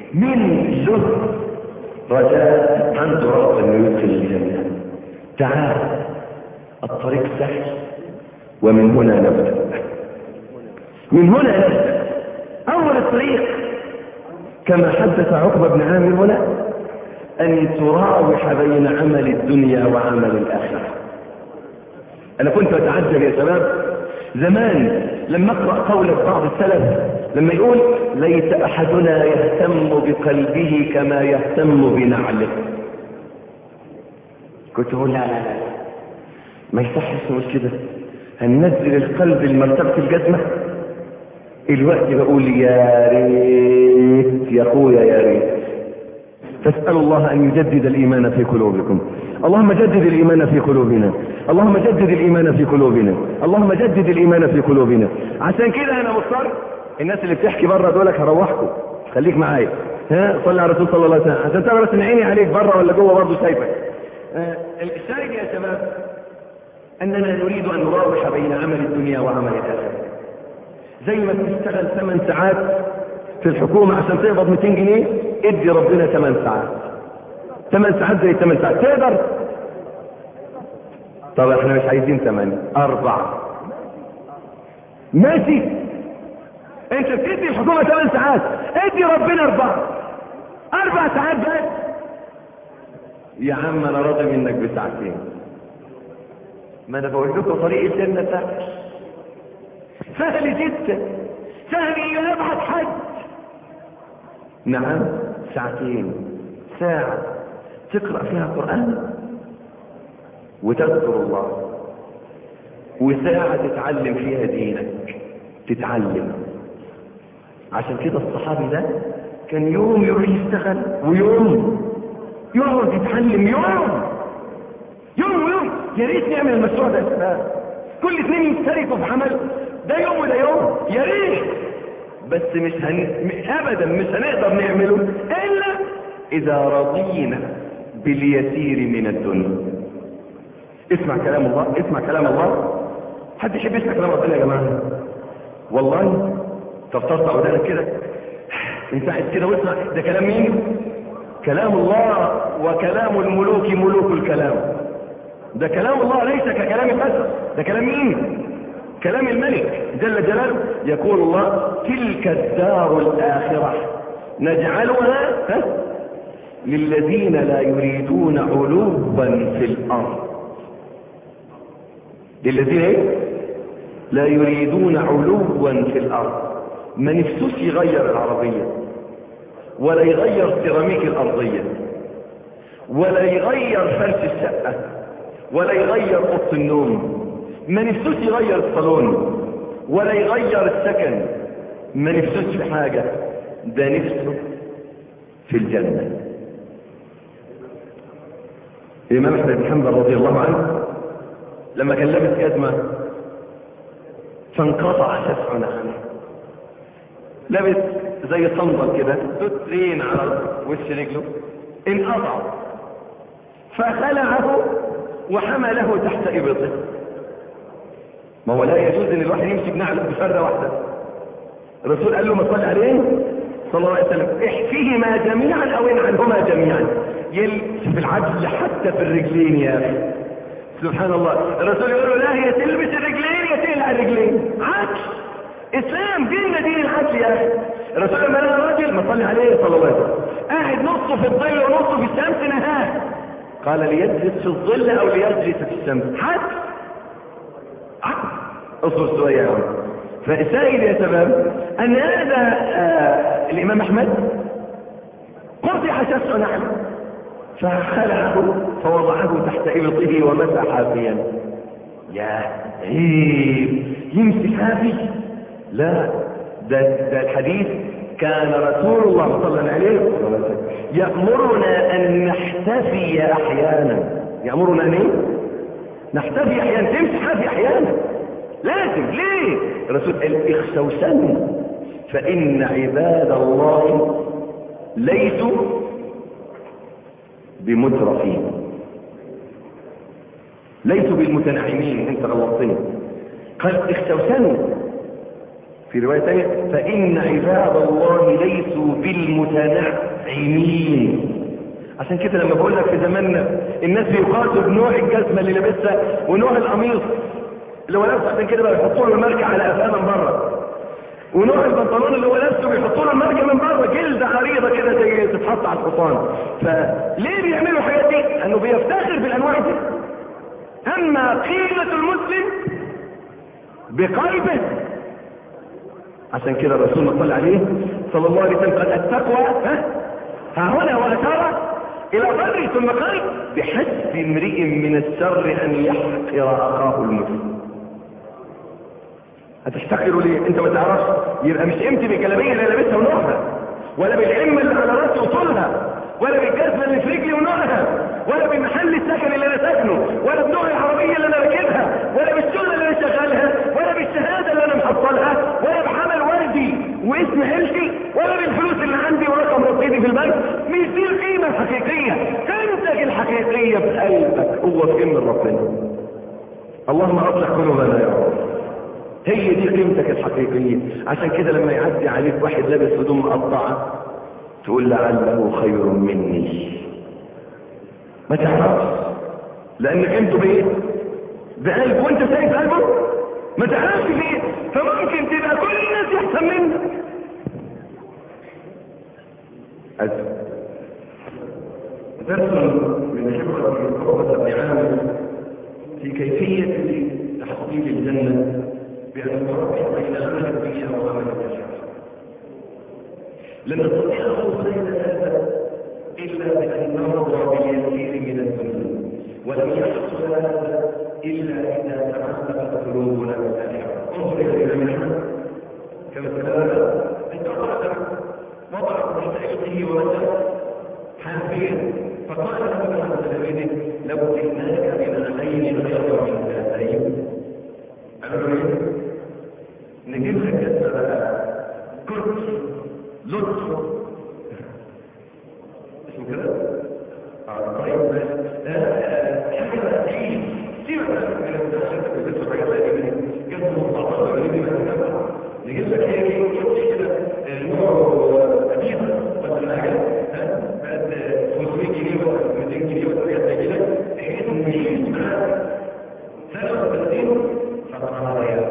من له رجاء عنده رغبة انه يدخل الجنة تعال الطريق سهل ومن هنا نبدأ من هنا نبدأ أول الطريق كما حدث عقبة بن عامر هنا أن تراوح بين عمل الدنيا وعمل الآخرة أنا كنت أتعجب يا شباب زمان لما أقرأ قول بعض السلف لما يقول ليس أحدنا يهتم بقلبه كما يهتم بنعله كنت أقول لا لا لا ما يصحش نقول كده هننزل القلب لمرتبة الجزمة الوقت بقول يا ريت يا اخويا يا ريت فاسأل الله أن يجدد الإيمان في قلوبكم اللهم جدد الإيمان في قلوبنا اللهم جدد الإيمان في قلوبنا اللهم جدد الإيمان في قلوبنا عشان كده أنا مضطر الناس اللي بتحكي بره دولك هروحكم خليك معايا ها صلي على الرسول صلى الله عليه وسلم عشان تعرف ان عيني عليك بره ولا جوه برضه شايفك آه الشاهد يا شباب اننا نريد ان نراوح بين عمل الدنيا وعمل الاخره زي ما بتشتغل 8 ساعات في الحكومة عشان تقبض 200 جنيه ادي ربنا 8 ساعات 8 ساعات زي 8 ساعات تقدر طب احنا مش عايزين 8 أربعة ماشي انت بتدي الحكومة 8 ساعات ادي ربنا أربعة أربع ساعات بس يا عم أنا راضي منك بساعتين ما أنا بقول لكم طريق الجنة سهل سهل جدا سهل يبعث حد نعم ساعتين ساعة تقرأ فيها قرآن وتذكر الله وساعة تتعلم فيها دينك تتعلم عشان كده الصحابي ده كان يوم يروح يشتغل ويوم يقعد يتعلم يوم يوم ويوم يا ريت نعمل المشروع ده اسمها كل اثنين يشتركوا في عمل ده يوم وده يوم يا ريت بس مش هن... ابدا مش هنقدر نعمله الا اذا رضينا باليسير من الدنيا اسمع كلام الله اسمع كلام الله حد يحب يسمع كلام ربنا يا جماعه والله طب ترفع ودانك كده انت قاعد كده واسمع ده كلام مين كلام الله وكلام الملوك ملوك الكلام ده كلام الله ليس ككلام البشر ده كلام مين كلام الملك جل جلاله يقول الله تلك الدار الآخرة نجعلها ها للذين لا يريدون علوا في الأرض للذين ايه لا يريدون علوا في الأرض ما نفسوش يغير العربية ولا يغير سيراميك الأرضية ولا يغير فرش الشقة ولا يغير أوضة النوم ما نفسوش يغير الصالون ولا يغير السكن ما نفسوش في حاجة ده نفسه في الجنة الإمام أحمد بن حنبل رضي الله عنه لما كان لابس جزمة فانقطع شفع عنه لابس زي صندل كده سترين على وش رجله انقطع فخلعه وحمله تحت إبطه ما هو لا يجوز ان الواحد يمشي بنعله بفرة واحدة الرسول قال له ما صلى عليه صلى الله عليه وسلم احفيهما جميعا او انعنهما جميعا يلبس في العجل حتى في الرجلين يا اخي سبحان الله الرسول يقول له لا هي تلبس الرجلين يا تقلع الرجلين عكس اسلام ديننا دين العدل يا اخي الرسول لما لقى راجل ما صلي عليه صلى الله عليه وسلم قاعد نصه في الظل ونصه في الشمس نهاه قال ليجلس في الظل او ليجلس في الشمس حتى اصبر شويه يا عم فالسائل يا شباب ان هذا آه الامام احمد قطع شسع نعم فخلعه فوضعه تحت ابطه ومسح حافيا يا عيب يمسك حافي لا ده, ده الحديث كان رسول الله صلى الله عليه وسلم يأمرنا أن نحتفي أحيانا يأمرنا أن ايه؟ نحتفي أحيانا تمسح حافي أحيانا لازم ليه الرسول قال اخشوا سن فإن عباد الله ليسوا بمترفين ليسوا بالمتنعمين انت غلطتني قال اخشوا سن في رواية ثانية فإن عباد الله ليسوا بالمتنعمين عشان كده لما بقول لك في زماننا الناس بيقاسوا بنوع الجزمة اللي لابسها ونوع القميص اللي هو لابسه عشان كده بقى يحطوا له الماركة على قفاه من بره ونوع البنطلون اللي هو لابسه بيحطوا له الماركة من بره جلد عريضة كده زي تتحط على الحصان فليه بيعملوا الحاجات دي؟ انه بيفتخر بالانواع دي اما قيمة المسلم بقلبه عشان كده الرسول صلى عليه صلى الله عليه وسلم قال التقوى ها ها هنا وأشار إلى صدري ثم قال بحسب امرئ من الشر أن يحقر أخاه المسلم هتحتقروا ليه انت ما تعرفش يبقى مش قيمتي بالجلابيه اللي لابسها ونوعها ولا بالعمه اللي على راسي وطولها ولا بالجزمه اللي في رجلي ونوعها ولا بالمحل السكن اللي انا ساكنه ولا بنوع العربيه اللي انا راكبها ولا بالشغل اللي انا شغالها ولا بالشهاده اللي انا محصلها ولا بعمل وردي واسم عيلتي ولا بالفلوس اللي عندي ورقم رصيدي في البنك مش دي القيمه الحقيقيه قيمتك الحقيقيه في قلبك هو في من ربنا اللهم اصلح قلوبنا يا رب هي دي قيمتك الحقيقية عشان كده لما يعدي عليك واحد لابس هدوم مقطعة تقول لعله خير مني ما تعرفش لان قيمته بايه بقلب وانت شايف قلبه ما تعرفش ليه فممكن تبقى كل الناس يحسن منك أزل درس من خبرة عقبة بن عامر في كيفية تحصيل الجنة بأن نفرق بين عمل الدنيا وعمل الآخرة لن نستطيع الخوف بين هذا إلا بأن نرضى باليسير من الدنيا ولم يحصل هذا إلا إذا تعلقت قلوبنا بالآخرة انظر إلى الإمام كما تكلم أن قال وضع مستحقه ومتى حافيا فقال له عن تلاميذه لو جئناك بنعمين خير من هاتين أنا نجيب لك كرسي لطف اسمه كده اه طيب بس حاجه تعيش سيبك من الدراسات اللي بتدخل حاجه زي دي جنب المطاعم اللي دي نجيب لك هي كرسي كده نوع قديم مثلا حاجه بعد 500 جنيه ولا 200 جنيه ولا حاجه زي كده بحيث انه يعيش معاك 33 فقال يا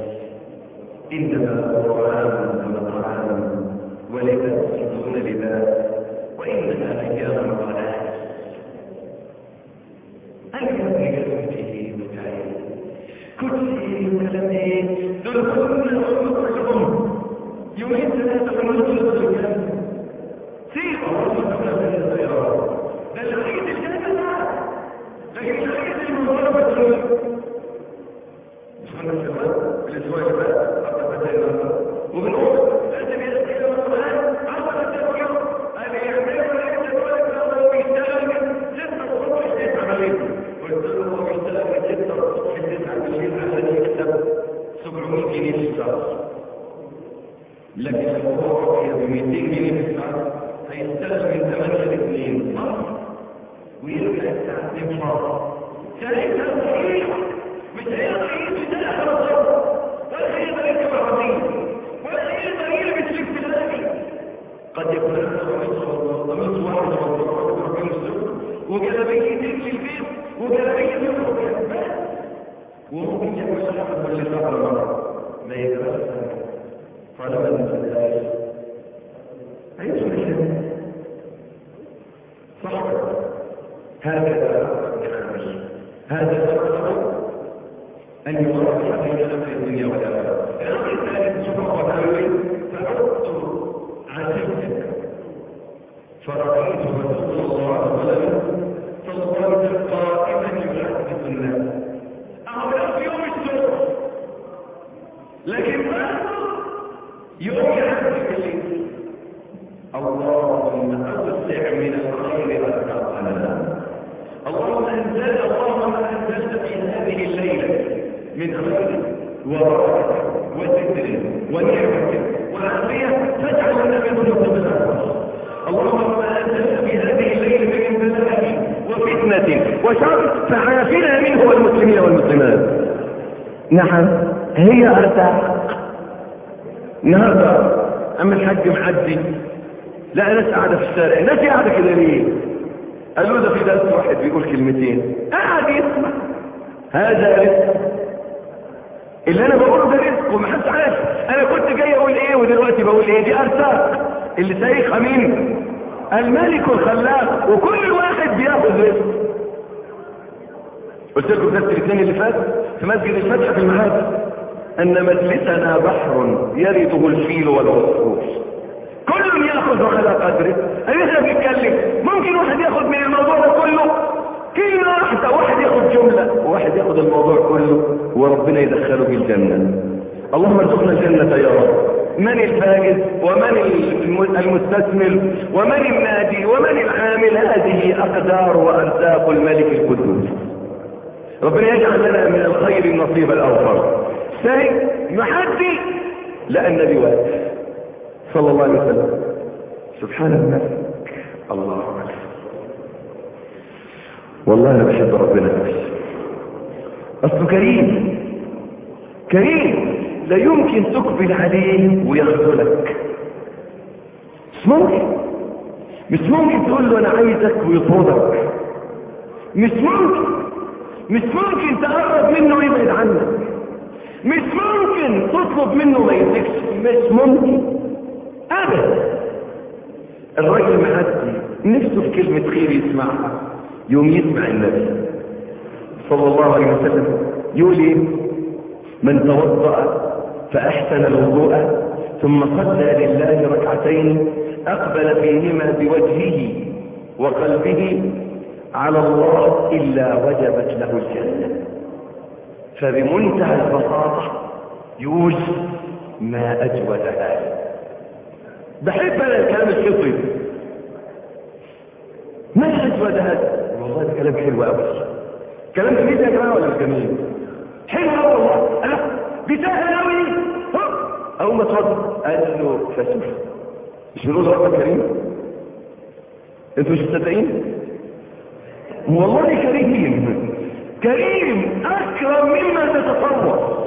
إنما هو طعام وطعام ولباس دون لباس وإنما أيام قلائل أيام جسمته متعين كرسي وكلمه دلكم كلهم يريد ثلاثة من دول الجنة سيروا وصلنا من الزيارة ده الحقيقة الجنة لكن الحقيقة المضاربة مش من الشباب الأسواق الشباب وبنقول لازم يستخدم القرآن عشر التفكير قال يعملوا لك تقولك لو يشتغل ستة الصبح تسعة بالليل قلت له هو يشتغل ستة الصبح تسعة بالليل عشان يكسب 700 جنيه في الشهر لكن لو هو رقية ب 200 جنيه في الشهر هيشتغل من 8 ل 2 صح ويرجع الساعة 2 مرة ساعتها صحيح مش هيقدر يشتغل خلاص ولا هيقدر يركب عربية ولا هيقدر يلبس لبس الأكل قد يكون هذا قميص قميص واحد وضرورة ربنا السوق وجلابيتين للبيت وجلابيتين للبيت وممكن يعمل صلاة كل شهر مرة ما يدرس فلما نسأل هيدخل الجنة صح هكذا هذا سبب أن يصرح بين أمر الدنيا والآخرة الأمر الثالث سبحانه وتعالى فعدت عاتبتك فرأيت رسول الله عليه وسلم صلى الله عليه وسلم قائما يحدث الناس أعمل في يوم السبت لكن ما يوم يحدث الليل اللهم أوسع من الخير أرزاقنا اللهم أنزل اللهم أنزلت في هذه الليلة من خير وبركة وستر ونعمة وعافية فاجعل لنا من ذنوبنا اللهم أنزلت في هذه الليلة من بلاء وفتنة وشر فعافنا منه والمسلمين والمسلمات نعم هي أرزاق النهارده اما الحاج معدي لا ناس قاعده في الشارع الناس قاعده كده ليه قالوا ده في درس واحد بيقول كلمتين قاعد يسمع هذا رزق اللي انا بقوله ده رزق ومحدش عارف انا كنت جاي اقول ايه ودلوقتي بقول ايه دي ارزاق اللي سايقها مين الملك الخلاق وكل واحد بياخد رزق قلت لكم درس الاثنين اللي فات في مسجد الفتح في المهاد ان مجلسنا بحر يرده الفيل والعصفور كل ياخذ على قدره احنا بنتكلم ممكن واحد ياخذ من الموضوع ده كله كلمه واحده واحد ياخذ جمله وواحد ياخذ الموضوع كله وربنا يدخله في الجنه اللهم ارزقنا الجنه يا رب من الفائز ومن المستثمر ومن النادي ومن العامل هذه اقدار وارزاق الملك القدوس ربنا يجعل لنا من الخير النصيب الاوفر ساي يحدي لا النبي واقف صلى الله عليه وسلم سبحان الملك الله أكبر والله انا بحب ربنا نفسي اصله كريم كريم لا يمكن تقبل عليه ويخذلك مش ممكن مش ممكن تقول له انا عايزك ويطردك مش ممكن مش ممكن تقرب منه ويبعد عنك مش ممكن تطلب منه ما يديكش مش ممكن ابدا الراجل معدي نفسه في كلمة خير يسمعها يوم يسمع النبي صلى الله عليه وسلم يقول ايه من توضأ فأحسن الوضوء ثم صلى لله ركعتين أقبل فيهما بوجهه وقلبه على الله إلا وجبت له الجنة فبمنتهى البساطة يقول ما أجود هذا بحب أنا الكلام الشطي ما أجود هذا والله ده كلام حلو قوي كلام جميل يا جماعة ولا مش جميل حلو قوي والله أنا بيسهل قوي أول ما اتفضل قال له فشوف مش بنقول ربك كريم انتوا مش مصدقين والله كريم كريم اكرم مما تتصور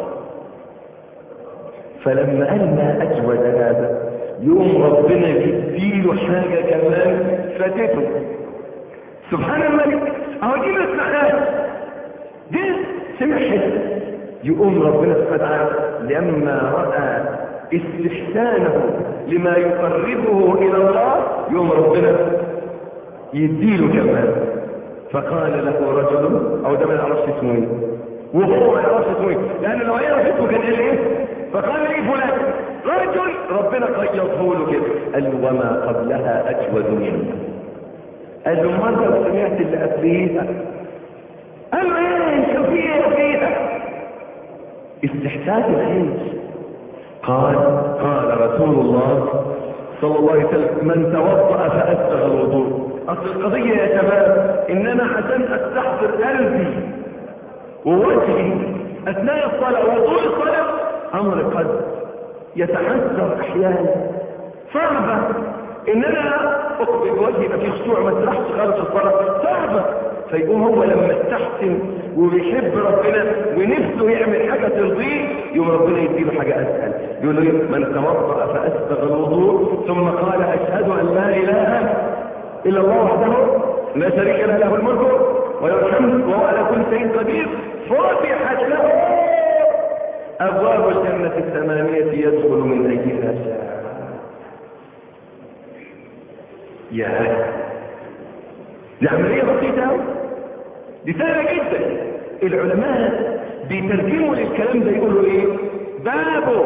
فلما قال ما اجود هذا يوم ربنا يديله حاجه كمان فاتته سبحان الملك اهو دي ما سمعناش دي سمع حلو يقوم ربنا سبحانه وتعالى لما راى استحسانه لما يقربه الى الله يوم ربنا يديله كمان فقال له رجل او ده ما يعرفش اسمه ايه وهو ما يعرفش اسمه ايه لان لو يعرف اسمه كان قال ايه فقال لي فلان رجل ربنا قيضه له كده قال له وما قبلها اجود منه قال له مره سمعت اللي قبليها قال له ايه شو في ايه فيها استحساس الخير قال قال رسول الله صلى الله عليه وسلم من توضأ فأسبغ الوضوء أصل القضية يا شباب إن أنا عشان أستحضر قلبي ووجهي أثناء الصلاة ووضوء الصلاة أمر قد يتحسر أحيانا صعبة إن أنا أقبل وجهي ما فيش خشوع ما اسرحش خالص الصلاة صعبة فيقوم هو لما استحسن وبيحب ربنا ونفسه يعمل حاجة ترضيه يوم ربنا يديله حاجة أسهل يقول له من توضأ فأسبغ الوضوء ثم قال أشهد أن لا إله إلا الله وحده لا شريك له له الملك وله الحمد وهو على كل شيء قدير فتحت له أبواب الجنة الثمانية يدخل من أيها شاء يا دي عملية بسيطة أوي دي سهلة جدا العلماء بيترجموا للكلام ده يقولوا ايه بابه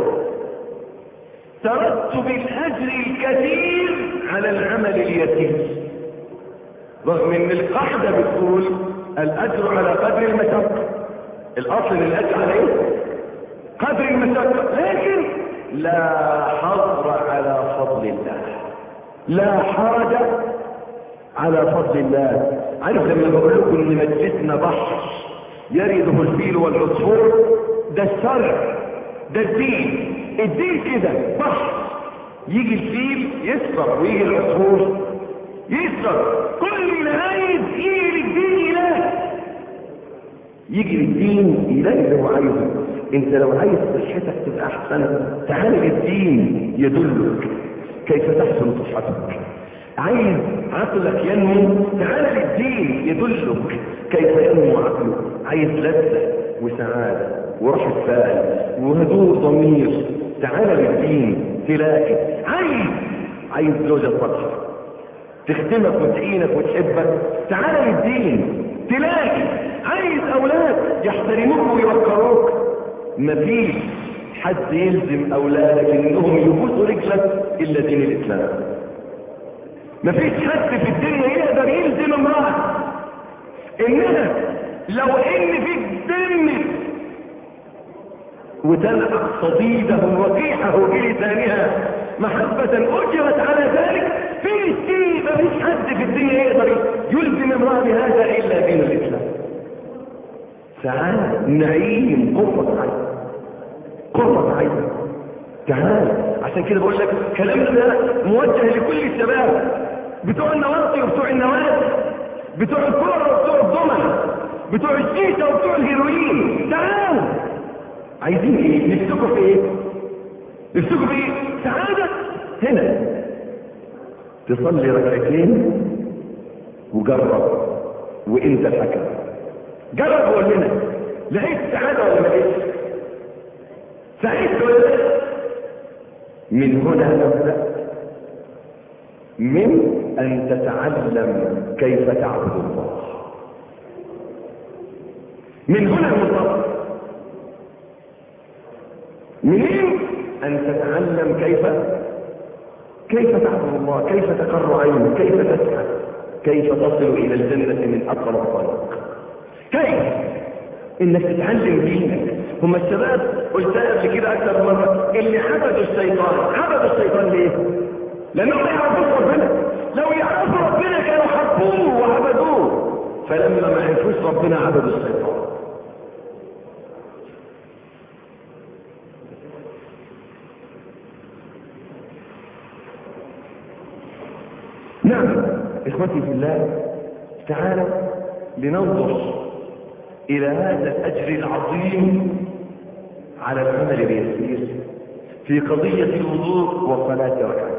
ترتب الأجر الكثير على العمل اليسير رغم ان القاعدة بتقول الأجر على قدر المشقة الأصل الأجر على ايه قدر المشقة لكن لا حظر على فضل الله لا حرج على فضل الله عارف لما بقول لكم ان مجلسنا بحر يرده الفيل والعصفور ده الشرع ده الدين الدين كده بحر يجي الفيل يسرق ويجي العصفور يسرق كل اللي عايز يجي للدين يلاقي يجي للدين يلاقي اللي هو عايزه انت لو عايز صحتك تبقى احسن تعال للدين يدلك كيف تحسن صحتك عايز عقلك ينمو تعال للدين يدلك كيف ينمو عقلك عايز لذة وسعادة وراحة بال وهدوء ضمير تعال للدين تلاقي عايز عايز زوجة صالحة تخدمك وتعينك وتحبك تعال للدين تلاقي عايز اولاد يحترموك ويوقروك مفيش حد يلزم اولادك انهم يبوسوا رجلك الا دين الاسلام مفيش حد في الدنيا يقدر يلزم امرأة انها لو ان في الدم وتلقى صديده وقيحه بلسانها محبة اجرت على ذلك في الدين مفيش حد في الدنيا يقدر يلزم امرأة بهذا الا دين الاسلام سعادة نعيم قرة عين قرة عين تعال عشان كده بقول لك كلامنا ده موجه لكل الشباب بتوع النواطي وبتوع النوادي بتوع الكورة وبتوع الضمن بتوع الشيشة وبتوع الهيروين تعالوا عايزين ايه نفسكوا في ايه نفسكوا في ايه سعادة هنا تصلي ركعتين وجرب وانت الحكم جرب وقول لنا لقيت سعادة ولا ما لقيتش سعيد ولا لا من هنا نبدأ من أن تتعلم كيف تعبد الله من هنا المطلق منين أن تتعلم كيف كيف تعبد الله كيف تقر عينك كيف تسعد كيف تصل إلى الجنة من أقرب طريق كيف انك تتعلم دينك هم الشباب قلتها قبل كده اكثر مرة اللي عبدوا الشيطان عبدوا الشيطان ليه لانهم ما يعرفوش ربنا لو يعرفوا ربنا كانوا حبوه وعبدوه فلما ما عرفوش ربنا عبدوا الشيطان نعم اخوتي في الله تعالوا لننظر الى هذا الاجر العظيم على العمل اليسير في قضية الوضوء وصلاة ركعة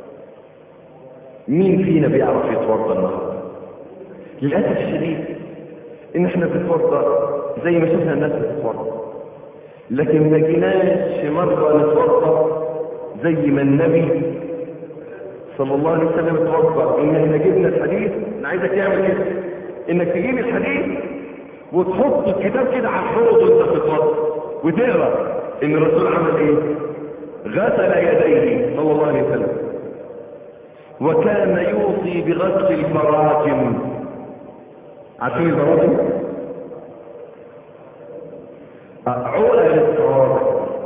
مين فينا بيعرف يتوضا النهارده للاسف الشديد ان احنا بنتوضا زي ما شفنا الناس بتتوضا لكن ما جيناش مرة نتوضا زي ما النبي صلى الله عليه وسلم اتوضا ان احنا جبنا الحديث انا عايزك تعمل كده انك تجيب الحديث وتحط الكتاب كده على الحوض وانت بتتوضا وتقرا ان الرسول عمل ايه غسل يديه صلى الله عليه وسلم وكان يوصي بغسل البراجم عارفين البراجم عقل الصوابع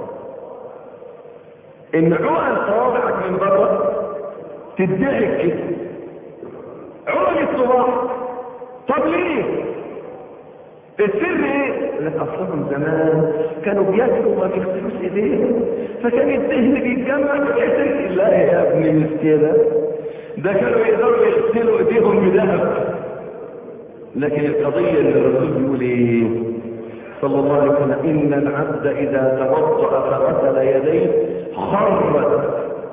ان عقل صوابعك من بره تدعك كده عقل الصباح طب ليه السر ايه لك اصلهم زمان كانوا بياكلوا وما بيغسلوش ايديهم فكان الدهن بيتجمع في لا يا ابني مش كده ده كانوا يقدروا يغسلوا ايديهم بذهب لكن القضيه ان الرسول بيقول ايه صلى الله عليه وسلم ان العبد اذا توضا فغسل يديه خرت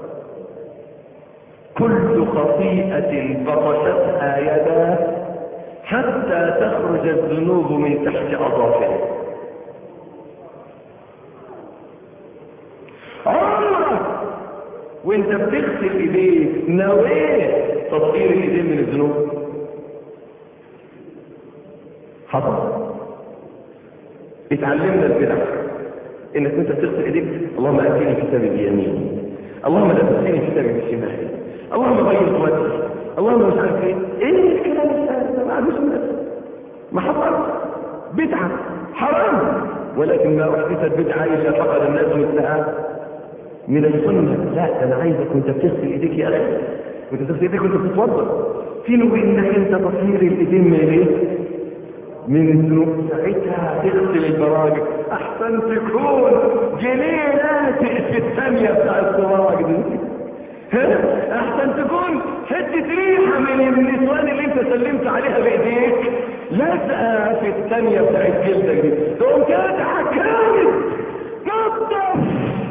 كل خطيئه بطشتها يداه حتى تخرج الذنوب من تحت اظافره عمرك وانت بتغسل ايديك نويت تطهير الايدين من الذنوب حصل اتعلمنا البدع انك انت بتغسل ايديك اللهم اتيني كتابي بيميني اللهم لا تاتيني كتابي بشمالي اللهم غير وجهي اللهم مش عارف ايه ايه الكلام ده ما عندوش الناس ما حصل بدعه حرام ولكن ما احدثت بدعه الا فقد الناس مثلها من السنه لا ده انا عايزك وانت بتغسل ايديك يا اخي وانت بتغسل ايديك وانت بتتوضا في نوع انك انت تطهير الايدين من ايه من الذنوب ساعتها تغسل البراجم احسن تكون جنيه ناتئ في الثانيه بتاع الصراج دي احسن تكون حته ريحه من النسوان اللي انت سلمت عليها بايديك لازقه في الثانيه بتاعت جلدك دي تقوم كده حكامت نظف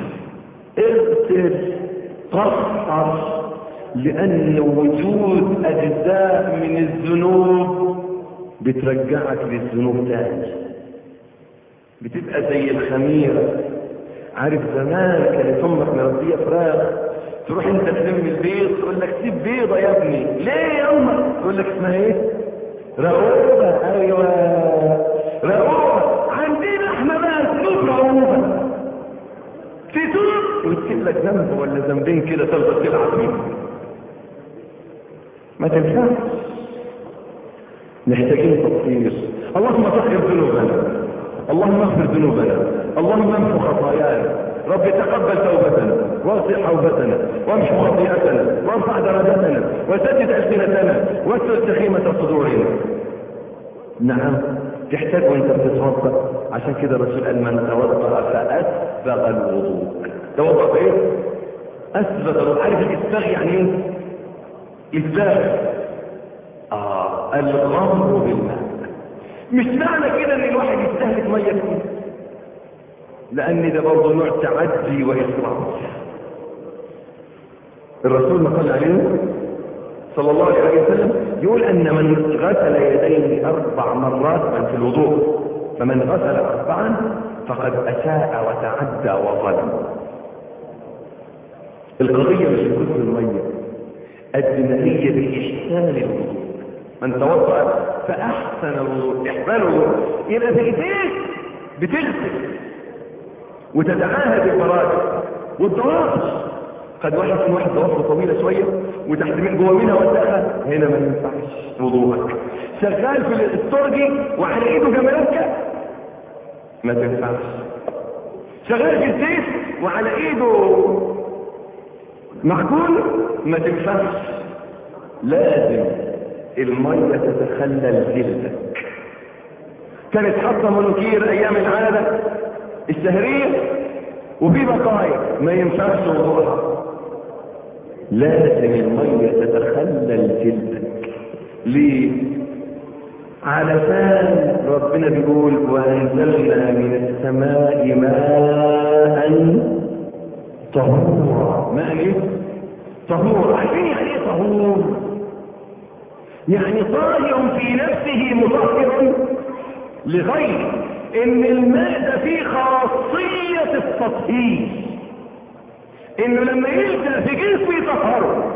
اغسل طهر لان وجود اجزاء من الذنوب بترجعك للذنوب تاني بتبقى زي الخميرة عارف زمان كانت امك مربيه فراخ تروح انت تلم البيض تقول لك سيب بيضه يا ابني ليه يا امك تقول لك اسمها ايه رؤوبه ايوه رؤوبه عندنا احنا بقى اسلوب رؤوبه تتوب وتسيب لك ذنب ولا ذنبين كده تفضل تلعب فيه ما تنفعش محتاجين تطهير اللهم طهر ذنوبنا اللهم اغفر ذنوبنا اللهم امحو خطايانا رب تقبل توبتنا واغفر حوبتنا وامحو خطيئتنا وارفع درجتنا وسدد السنتنا واستر سخيمه صدورنا نعم تحتاج وانت بتتوضا عشان كده الرسول قال من توضا فاسبغ الوضوء توضا بايه اسبغ الوضوء عارف الاسباغ يعني ايه اسباغ اه الغمر بالماء مش معنى كده ان الواحد يستهلك ميه كتير لان ده برضه نوع تعدي واسراف الرسول ما قال عليه صلى الله عليه وسلم يقول ان من غسل يديه اربع مرات من في الوضوء فمن غسل اربعا فقد اساء وتعدى وظلم القضيه مش في كل الميه قد ما هي باحسان الوضوء من توضا فاحسن الوضوء احسن الوضوء يبقى في ايديك بتغسل وتتعاهد الفرائض والضوابط قد واحد يكون واحد ضوابطه طويله شويه وتحت من جوه منها وسخه هنا ما ينفعش وضوءك شغال في الاستورجي وعلى ايده جمالك ما تنفعش شغال في الزيت وعلى ايده معجون ما تنفعش لازم الميه تتخلل جلدك كانت حاطه منوكير ايام العاده الشهريه وفي بقايا ما ينفعش وضوءها لازم الميه تتخلل جلدك ليه علشان ربنا بيقول وانزلنا من السماء ماء طهورا ماء ايه طهور عارفين يعني ايه طهور يعني طاهر في نفسه مطهر لغيره ان الماء ده فيه خاصية التطهير انه لما يلزق في جسمه يطهره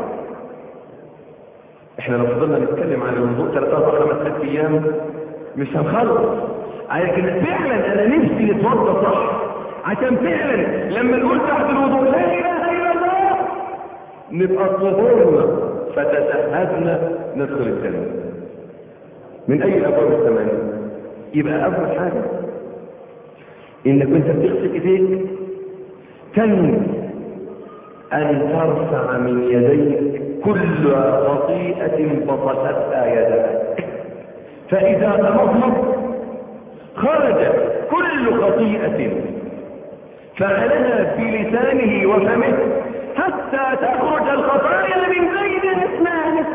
احنا لو فضلنا نتكلم عن الوضوء ثلاث اربع خمس ست ايام مش هنخلص لكن فعلا انا نفسي نتوضى صح عشان فعلا لما نقول تحت الوضوء لا اله الا الله نبقى طهورنا فتسهدنا ندخل الجنه من اي الابواب الثمانيه يبقى اول حاجه انك انت بتغسل ايديك تنوي ان ترفع من يديك كل خطيئة بطشتها يداك فإذا تمضمض خرج كل خطيئة فعلها بلسانه وفمه حتى تخرج الخطايا من بين اسنانه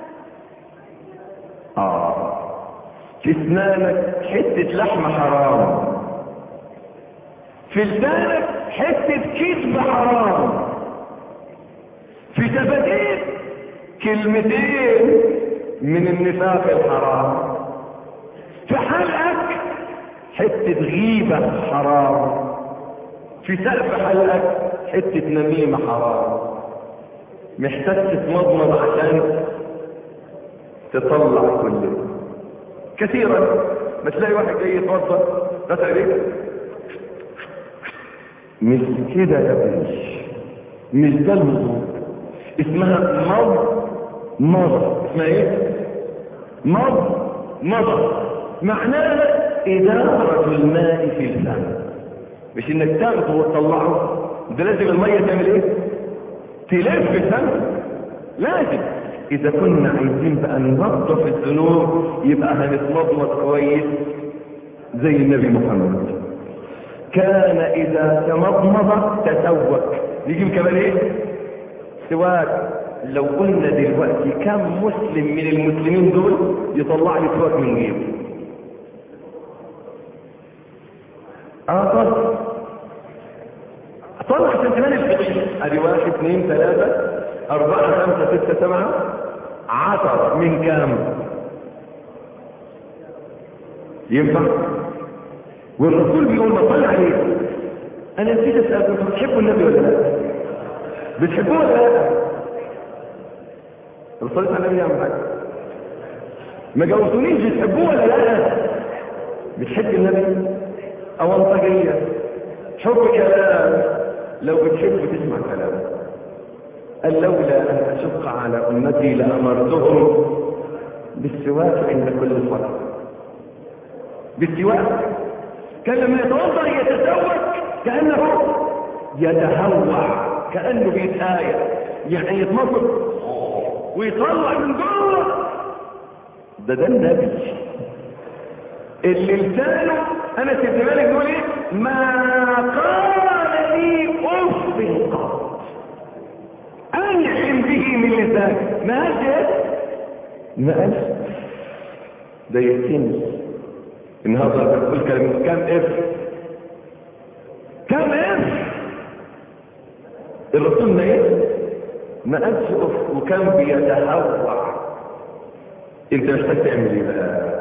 آه في اسنانك حتة لحمة حرام في لسانك حتة كذب حرام في شفتيك كلمتين من النفاق الحرام في حلقك حتة غيبة حرام في سقف حلقك حتة نميمة حرام محتاج تتمضمض عشان تطلع كله كثيرا ما تلاقي واحد جاي يتوضا غسل ايديك مش كده يا ابني مش ده الوضوء اسمها مض مض اسمها ايه مض مض معناها إدارة الماء في الفم مش انك تاخده وتطلعه ده لازم المية تعمل ايه تلف في الفم لازم اذا كنا عايزين بقى ننظف الذنوب يبقى هنتمضمض كويس زي النبي محمد كان اذا تمضمض تسوك نجيب كمان ايه سواك لو قلنا دلوقتي كم مسلم من المسلمين دول يطلع لي سواك من جيبه اه طب كمان الفقيه ادي واحد اثنين ثلاثة اربعة خمسة ستة سبعة عشرة من كام ينفع والرسول بيقول ما صلى عليه انا نسيت اسالكم انتوا بتحبوا النبي ولا لا بتحبوه ولا لا الرسول على النبي يعمل حاجه ما جاوبتونيش بتحبوه ولا لا بتحب النبي او انطقيه حب كلام لو بتحب تسمع كلامه قال لولا ان اشق على امتي لامرتهم بالسواك عند كل صلاه بالسواك كان لما يتوضا يتسوك كانه يتهوع كانه بيتآية يعني يتمطر ويطلع من جوه ده ده النبي اللي لسانه انا سيبت بالك بيقول ايه ما قال لي اف قط انعم به من لساني ما قالش ايه ما قالش ده يقتني النهارده انت بتقول كلمه كام اف كام اف الرسول ما ايه ما قالش اف وكان بيتهوع انت محتاج تعمل ايه بقى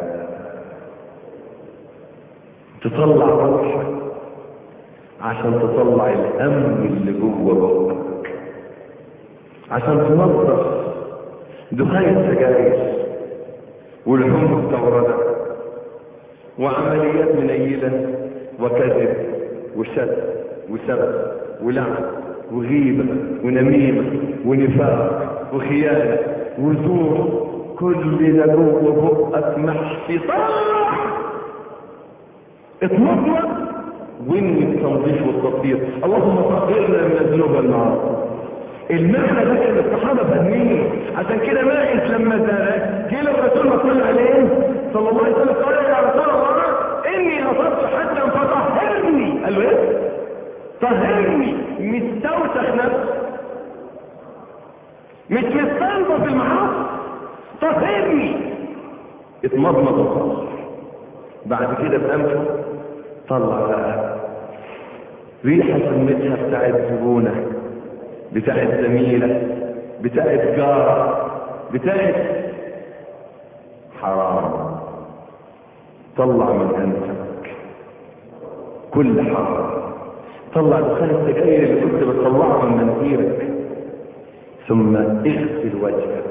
تطلع روحك عشان تطلع الهم اللي جوه بقك عشان تنظف دخان السجاير والحمى مستورده وعمليات منيله وكذب وشد وسبب ولعن وغيبه ونميمه ونفاق وخيانه وزور كل ده جوه بقك محشي صح اطمطمط واني التنظيف والتطهير اللهم طهرنا من الذنوب والمعاصي المعنى ده كان الصحابه فاهمينه عشان كده ماعز لما زاد جه الرسول صلى عليه صلى الله عليه وسلم قال يا رسول الله اني نصبت حدا فطهرني قال له ايه طهرني مستوسخ نفسي مش مستنظف المعاصي طهرني اتمضمض وخلاص بعد كده بأنفه طلع بقى ريحة سمتها بتاعت زبونة بتاعت زميلة بتاعت جارة بتاعت حرام طلع من أنفك كل حرام طلع دخان السجاير اللي كنت بتطلعها من مناخيرك ثم اغسل وجهك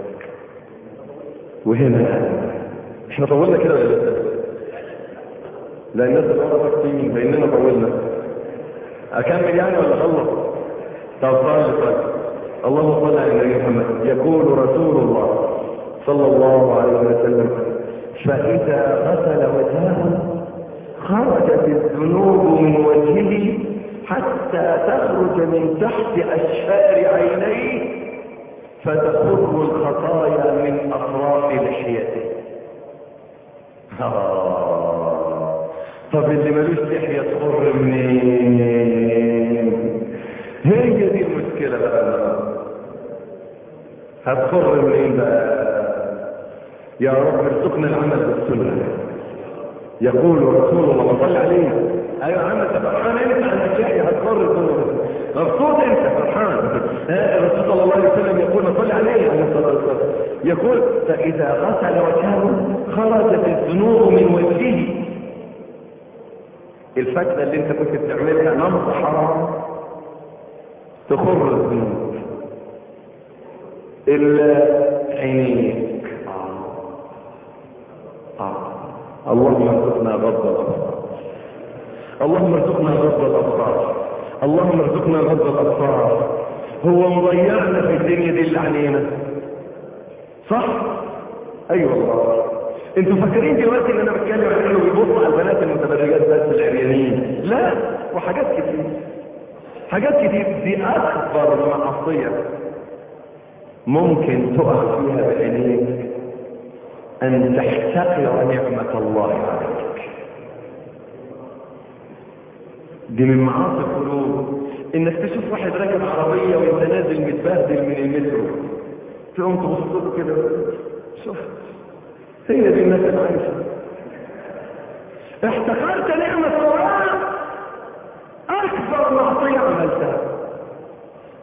وهنا احنا طولنا كده ولا لسه لا الناس اللي ورا تكتين بيننا طولنا اكمل يعني ولا خلص طب صلي صلي اللهم صل على النبي محمد يقول رسول الله صلى الله عليه وسلم فاذا غسل وجهه خرجت الذنوب من وجهه حتى تخرج من تحت اشفار عينيه فتخر الخطايا من اطراف لحيته آه. طب اللي ملوش لحيه تخر منين هي دي المشكله بقى هتخر منين بقى يا رب ارزقنا العمل بالسنه يقول رسول الله صلى عليه ايوه عم انت فرحان انت عن اشياء هتخر الذنوب مبسوط انت فرحان الرسول صلى الله عليه وسلم يقول صلى عليه عليه الصلاه والسلام يقول فاذا غسل وجهه خرجت الذنوب من وجهه الفتنه اللي انت كنت بتعملها نمط حرام تخر الذنوب العينيك آه. آه. اللهم ارزقنا غض الابصار اللهم ارزقنا غض الابصار اللهم ارزقنا غض الابصار هو مضيعنا في الدنيا دي اللي علينا صح ايوه والله انتوا فاكرين دلوقتي ان انا بتكلم عن انه بيبص على البنات المتبرجات بس العريانين لا وحاجات كتير حاجات كتير دي اكبر معصيه ممكن تقع فيها بعينيك ان تحتقر نعمه الله عليك دي من معاصي القلوب انك تشوف واحد راكب عربيه وانت نازل متبهدل من المترو تقوم تبص له كده شوف هي دي الناس اللي عايشه احتقرت نعمه الله اكبر معصيه عملتها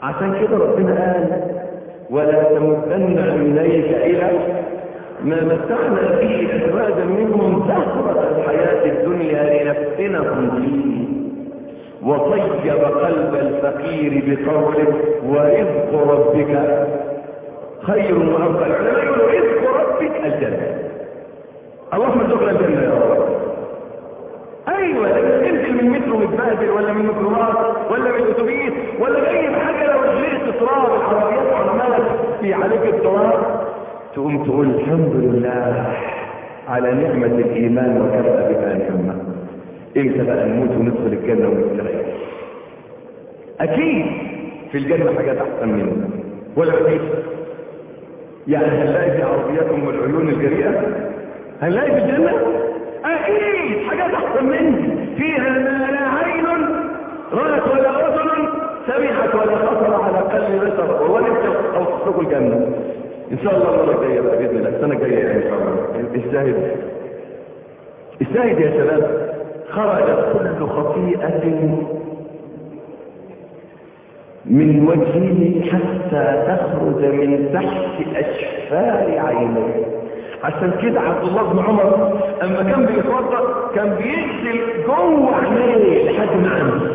عشان كده ربنا قال ولا تمدن عينيك الى ما متعنا به ازواجا منهم زهرة الحياة الدنيا لنفتنهم فيه وطيب قلب الفقير بقوله ورزق ربك خير وافضل العلماء يقولوا رزق ربك الجنة اللهم ارزقنا الجنة يا رب ايوه لكن انزل من مترو متبهدل ولا من ميكروباص ولا من اتوبيس ولا جاي بحاجه لو جلست تراب العربيات عماله في عليك التراب تقوم تقول الحمد لله على نعمه الايمان وكفى بها نعمه امتى بقى نموت وندخل الجنه ونستريح اكيد في الجنه حاجات احسن منها ولا مفيش يعني هنلاقي في عربياتهم والعيون الجريئه هنلاقي في الجنه اكيد حاجات احسن مني فيها ما لا عين رأت ولا اذن سمعت ولا خطر على قلب بشر وهو لسه اوصف لكم الجنه ان شاء الله المره الجايه بقى باذن الله السنه الجايه يعني ان شاء الله الشاهد الشاهد يا شباب خرجت كل خطيئه من وجهه حتى تخرج من تحت اشفار عينيه عشان كده عبد الله بن عمر اما كان بيتوضا كان بيغسل جوه عينيه لحد ما عمل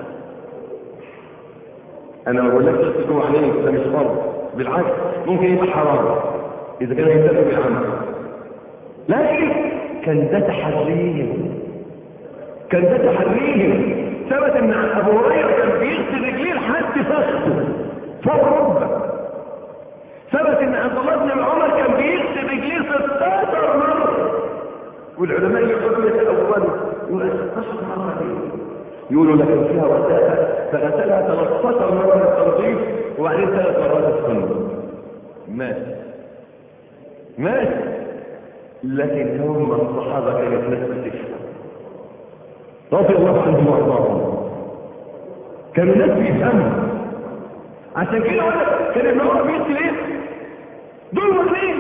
انا ما بقولكش تغسل جوه عينيه ده مش فرض بالعكس ممكن يبقى حرام اذا كان يهتم بالعمل لكن كان ده تحريهم كان ده تحريهم ثبت ان ابو هريره كان بيغسل رجليه لحد فخذه فوق ركبه ثبت ان عبد الله بن عمر كان بيغسل رجليه 16 مره والعلماء يقولوا يتأولوا يقولوا 16 مره ليه؟ يقولوا لكن فيها وسائل فغسلها 13 مره للتنظيف وبعدين ثلاث مرات السنه مات مات لكن هم الصحابه كانت ناس بتفهم رضي الله عنهم وارضاهم كانوا ناس بيفهموا عشان كده ولا كان ابن عمر بيغسل ايه؟ دول واثنين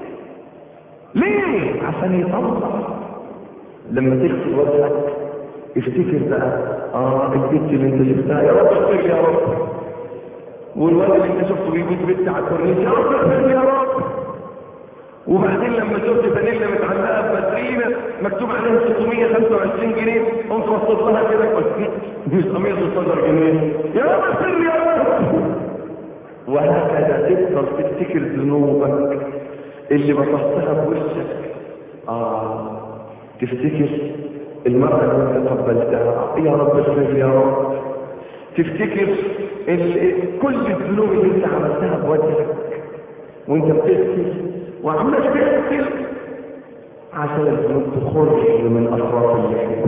ليه عشان يطلع لما تغسل وجهك افتكر بقى اه البنت اللي انت شفتها يا رب اغفر يا رب والولد اللي انت شفته بيبوس بنت على الكورنيش يا رب اغفر يا رب وبعدين لما شفت فانيلا متعلقه بماترينا مكتوب عليها 625 جنيه قمت وصلت لها كده قلت مش قميص 16 جنيه يا رب اغفر يا رب وهكذا تفضل تفتكر ذنوبك اللي بطحتها بوشك اه تفتكر المرأة اللي انت قبلتها يا رب اغفر يا رب تفتكر ال... كل الذنوب اللي انت عملتها بوجهك وانت بتغسل وعمال تغسل عشان الذنوب تخرج من اطراف اللحيه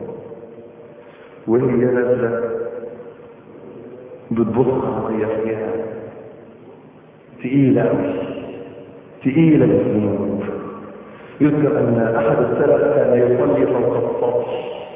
وهي نازله بتبص على فيها تقيلة أوي تقيلة الذنوب يذكر أن أحد السلف كان يصلي فوق السطح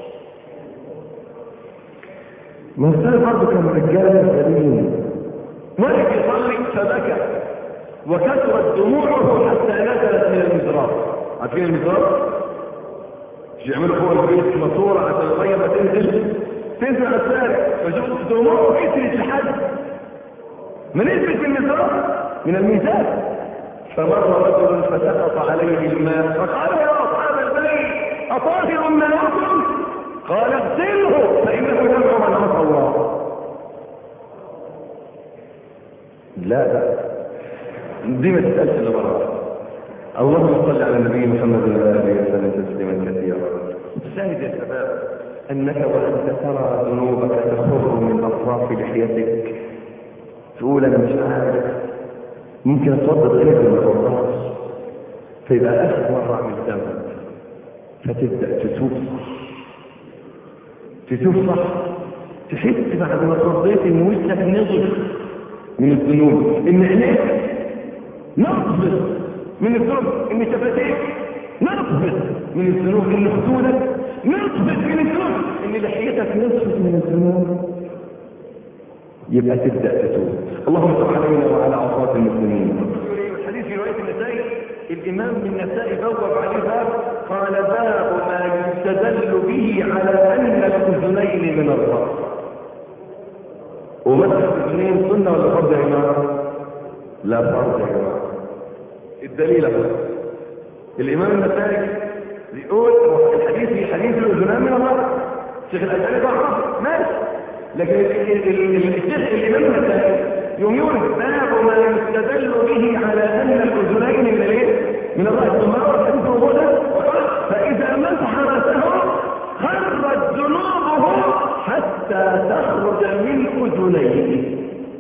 ما السلف برضه كان رجال سليم واحد يصلي فبكى وكثرت دموعه حتى نزلت من المزراب عارفين المزراب؟ مش يعملوا فوق البيت ماسوره عشان الميه ما تنزل تنزل على الشارع فشوف دموعه كثرت لحد ما نزلت من المزراب من الميزان فمر رجل فسقط عليه الماء فقال يا اصحاب البيت اطاهر ماؤكم قال اغسله فانه يدعو من عصى الله لا لا دي ما تسالش الا مره اللهم صل على النبي محمد وعلى اله وسلم تسليما كثيرا الشاهد يا شباب انك وانت ترى ذنوبك تخر من اطراف لحيتك تقول انا مش عارف ممكن اتوضى غيرك ما اتوضاش فيبقى اخر مره اعمل ذنب فتبدا تتوب صح تتوب صح تحس بعد ما اتوضيت ان وشك نضف من الذنوب ان عينيك نقبض من الذنوب ان شفتيك نقبض من الذنوب ان خدودك نقبض من الذنوب ان لحيتك نقبض من الذنوب يبقى تبدأ تتوب اللهم صل علينا وعلى عصاة المسلمين الحديث في رواية النسائي الإمام النسائي بوب عليه باب قال باب ما يستدل به على أن الأذنين من الرأس ومسح الاثنين سنة ولا فرض يا جماعة؟ لا فرض يا جماعة الدليل اهو الإمام النسائي بيقول الحديث في حديث الأذنان من الله الشيخ الألباني ضعف ماشي لكن الشيخ الإمام النسائي يوم يقول باب ما يستدل به على أن الأذنين من الايه؟ من الله ثم روى الحديث موجودا فإذا مسح رأسه خرت ذنوبه حتى تخرج من أذنيه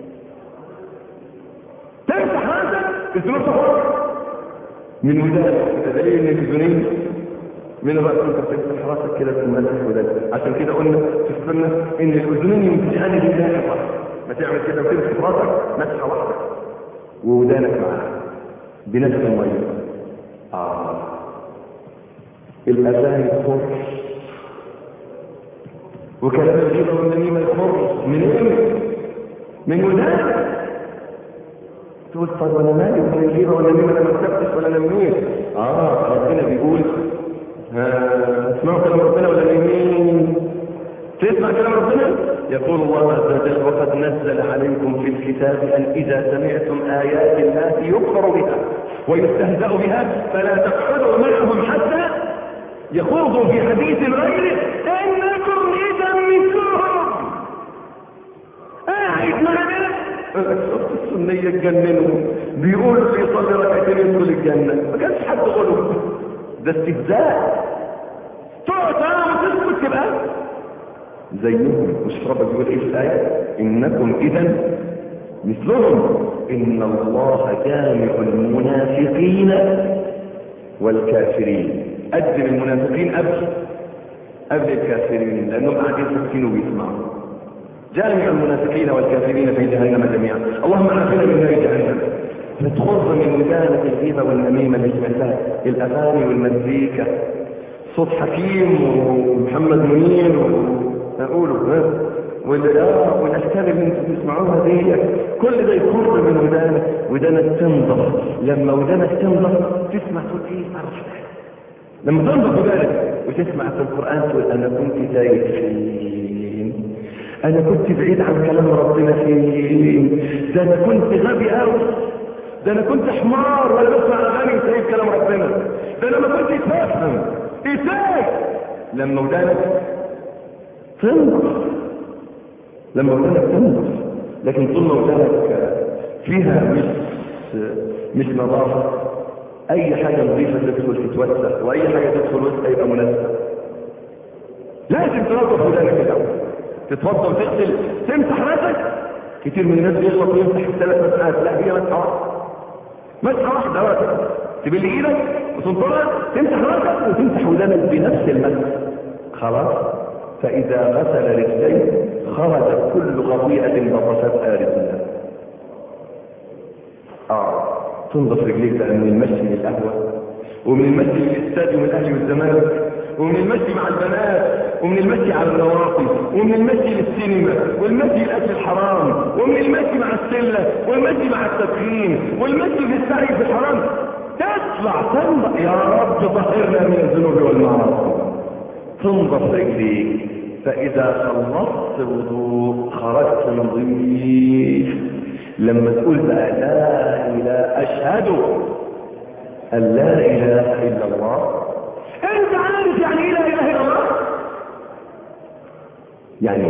تمسح رأسك الذنوب تخرج من ودانك دليل ان الاذنين من الرأس انت بتفتح راسك كده في المسح ودانك عشان كده قلنا في السنة ان الاذنين يمسحان لله الرأس ما تعمل كده وتمسح راسك مسحة واحدة وودانك معاها بنفس المية آه الأذان يخر وكلام الغيبة والنميمة يخر من ايه؟ من ودانك تقول طب وانا مالي من الغيبة والنميمة انا ما كتبتش ولا نميت اه ربنا بيقول اسمعوا كلام ربنا ولا نمين تسمع كلام ربنا يقول الله عز وجل وقد نزل عليكم في الكتاب ان اذا سمعتم ايات الله يكفر بها ويستهزأ بها فلا تقعدوا معهم حتى يخوضوا في حديث غيره انكم اذا مثلهم قاعد معنا السنية تجننوا بيقولوا في صلي ركعتين يدخل الجنة ما كانش حد غلو ده استهزاء تقعد معاهم وتسكت تبقى زيهم مش ربك بيقول ايه في الآية انكم اذا مثلهم ان الله جامع المنافقين والكافرين قدم المنافقين قبل قبل الكافرين لانهم قاعدين ساكتين وبيسمعوا جامع المنافقين والكافرين في جهنم جميعا اللهم عافنا من نار جهنم فتخر من ودانة الغيبة والنميمة بسم الله الأغاني والمزيكا صوت حكيم ومحمد منير أقوله اه والاشكال اللي انتم بتسمعوها دي كل ده يخر من ودانك ودانك تنضف لما ودانك تنضف تسمع تقول ايه عرفت لما تنضف ودانك وتسمع في القران تقول انا كنت تايه فين انا كنت بعيد عن كلام ربنا فين ده انا كنت غبي قوي ده انا كنت حمار ولا بسمع اغاني وسايب كلام ربنا ده انا ما كنتش بفهم ازاي لما ودانك تنضف لما ودانك تنضف لكن طول ما ودانك فيها مش مش نظافه اي حاجه نظيفه تدخل تتوسخ واي حاجه تدخل وسخه يبقى مناسبه لازم تنظف ودانك الاول تتوضا وتغسل تمسح راسك كتير من الناس بيغلط ويمسح ثلاث مسحات لا هي مسحه واحده مسحه واحده راسك تبل ايدك وتنطرها تمسح راسك وتمسح ودانك بنفس المسح خلاص فاذا غسل رجليه خرجت كل خطيئه بطشتها رجلها اه تنظف رجليك بقى من المشي للقهوه ومن المشي للاستاد من الاهلي والزمالك ومن المشي مع البنات ومن المشي على النواقي ومن المشي للسينما والمشي لاكل الحرام ومن المشي مع السله والمشي مع التدخين والمشي في السعي في الحرام تطلع تنظف يا رب طهرنا من الذنوب والمعاصي تنظف رجليك فاذا خلصت وضوء خرجت نظيف لما تقول بقى لا اله اشهد ان لا اله الا الله انت عارف يعني ايه لا اله الا الله يعني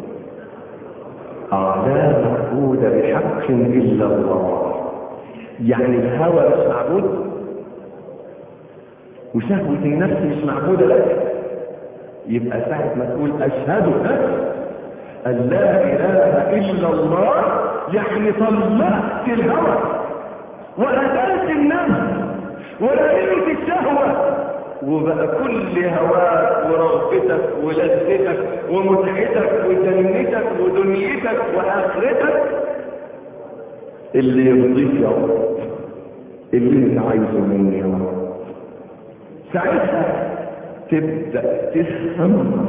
اه لا معبود بحق الا الله يعني الهوى مش معبود وشهوة النفس مش معبودة لك يبقى ساعة ما تقول اشهد ان لا اله الا الله يعني طلقت الهوى وأتلت النفس ولقيت الشهوة وبقى كل هواك ورغبتك ولذتك ومتعتك وجنتك ودنيتك واخرتك اللي يرضيك يا رب اللي انت عايزه مني يا رب ساعتها تبدا تفهم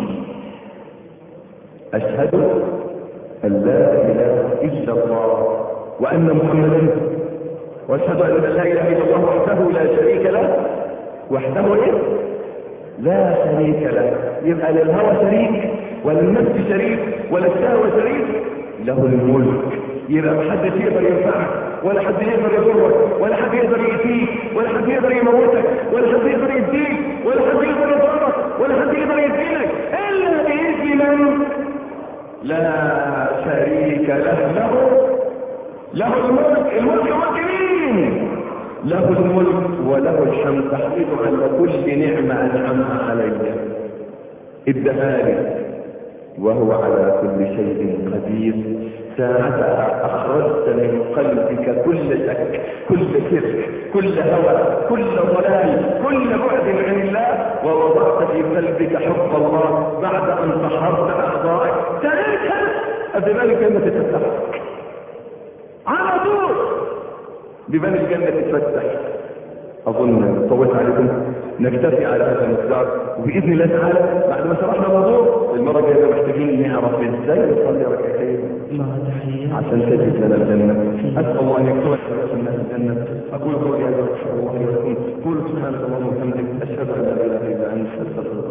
اشهد ان لا اله الا الله وان محمدا واشهد ان لا اله الا الله وحده لا شريك له وحده ايه لا شريك له يبقى للهوى شريك ولا النفس شريك ولا الشهوة شريك له الملك يبقى محدش يقدر ينفعك ولا حد يقدر يضرك ولا حد يقدر يأتيك ولا حد يقدر يموتك ولا حد يقدر يديك ولا حد يقدر يضرك ولا حد يقدر يدينك الا باذن من لا شريك له له له الملك الملك ملك مين له الملك وله الحمد تحميد على كل نعمة أنعمها علي ادهالي وهو على كل شيء قدير ساعتها أخرجت من قلبك كل شك كل شرك كل هوى كل ضلال كل بعد عن الله ووضعت في قلبك حب الله بعد أن طهرت أعضائك ساعتها أبدال الجنة تتفتح على طول ببال الجنة تتفتح أظن طولت عليكم نكتفي على هذا المقدار وبإذن الله تعالى بعد ما شرحنا الموضوع المرة الجاية محتاجين نعرف ازاي نصلي ركعتين عشان تجد لنا الجنة أسأل الله أن يكتب الناس الجنة أقول قولي هذا وأستغفر الله لكم قولوا سبحانك اللهم وبحمدك أشهد أن لا إله إلا أنت أستغفرك